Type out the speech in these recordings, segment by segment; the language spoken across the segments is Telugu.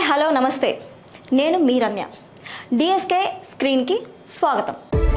హలో నమస్తే నేను మీ రమ్య డిఎస్కే స్క్రీన్కి స్వాగతం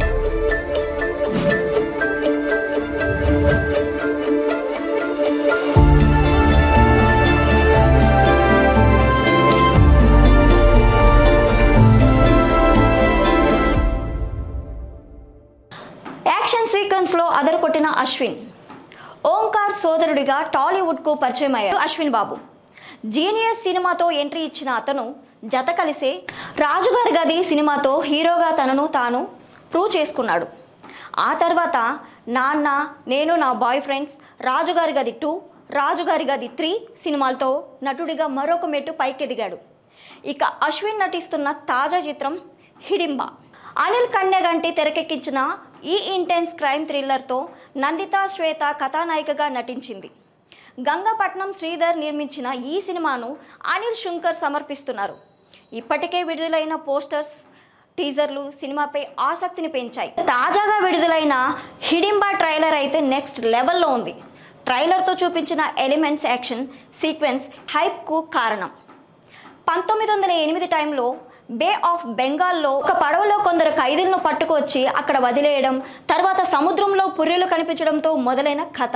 యాక్షన్ సీక్వెన్స్లో అదరకొట్టిన అశ్విన్ ఓంకార్ సోదరుడిగా టాలీవుడ్కు పరిచయం అయ్యాడు అశ్విన్ బాబు జీనియస్ సినిమాతో ఎంట్రీ ఇచ్చిన అతను జత కలిసే రాజుగారి గది సినిమాతో హీరోగా తనను తాను ప్రూవ్ చేసుకున్నాడు ఆ తర్వాత నాన్న నేను నా బాయ్ ఫ్రెండ్స్ రాజుగారి గది టూ రాజుగారి గది త్రీ సినిమాలతో నటుడిగా మరొక మెట్టు పైకెదిగాడు ఇక అశ్విన్ నటిస్తున్న తాజా చిత్రం హిడింబా అనిల్ కన్యగంటి తెరకెక్కించిన ఈ ఇంటెన్స్ క్రైమ్ థ్రిల్లర్తో నందిత శ్వేత కథానాయికగా నటించింది గంగపట్నం శ్రీధర్ నిర్మించిన ఈ సినిమాను అనిల్ శంకర్ సమర్పిస్తున్నారు ఇప్పటికే విడుదలైన పోస్టర్స్ టీజర్లు సినిమాపై ఆసక్తిని పెంచాయి తాజాగా విడుదలైన హిడింబా ట్రైలర్ అయితే నెక్స్ట్ లెవెల్లో ఉంది ట్రైలర్తో చూపించిన ఎలిమెంట్స్ యాక్షన్ సీక్వెన్స్ హైప్కు కారణం పంతొమ్మిది వందల ఎనిమిది టైంలో బే ఆఫ్ బెంగాల్లో ఒక పడవలో కొందరు ఖైదీలను పట్టుకొచ్చి అక్కడ వదిలేయడం తర్వాత సముద్రంలో పుర్రెలు కనిపించడంతో మొదలైన కథ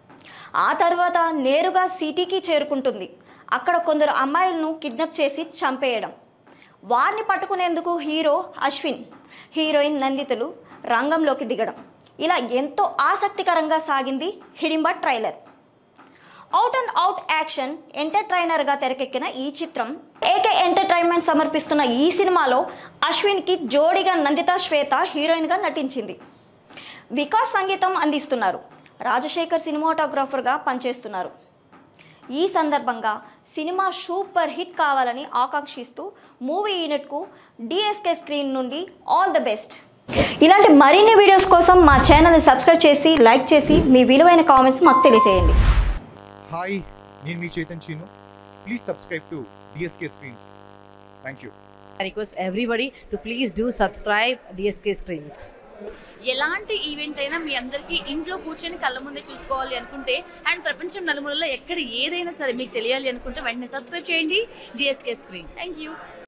ఆ తర్వాత నేరుగా సిటీకి చేరుకుంటుంది అక్కడ కొందరు అమ్మాయిలను కిడ్నాప్ చేసి చంపేయడం వారిని పట్టుకునేందుకు హీరో అశ్విన్ హీరోయిన్ నందితులు రంగంలోకి దిగడం ఇలా ఎంతో ఆసక్తికరంగా సాగింది Hidimbha trailer out and out action ఎంటర్టైనర్గా తెరకెక్కిన ఈ చిత్రం ఏకే ఎంటర్టైన్మెంట్ సమర్పిస్తున్న ఈ సినిమాలో అశ్విన్కి జోడిగా నందిత శ్వేత హీరోయిన్గా నటించింది వికాస్ సంగీతం అందిస్తున్నారు రాజశేఖర్ సినిమాటోగ్రాఫర్గా పనిచేస్తున్నారు ఈ సందర్భంగా సినిమా సూపర్ హిట్ కావాలని ఆకాంక్షిస్తూ మూవీ యూనిట్కు డిఎస్కే స్క్రీన్ నుండి ఆల్ ద బెస్ట్ ఇలాంటి మరిన్ని వీడియోస్ కోసం మా ఛానల్ని సబ్స్క్రైబ్ చేసి లైక్ చేసి మీ విలువైన కామెంట్స్ మాకు తెలియజేయండి హాయ్ నేను మీ Chaitan Cheenu please subscribe to DSK screens thank you I request everybody to please do subscribe DSK Screens. ఎలాంటి ఈవెంట్ అయినా మీ అందరికీ ఇంట్లో కూర్చొని కళ్ళ ముందే చూసుకోవాలి అనుకుంటే అండ్ ప్రపంచం నలుమూలలో ఎక్కడ ఏదైనా సరే మీకు తెలియాలి అనుకుంటే వెంటనే సబ్స్క్రైబ్ చేయండి డిఎస్కే స్క్రీన్ థ్యాంక్ యూ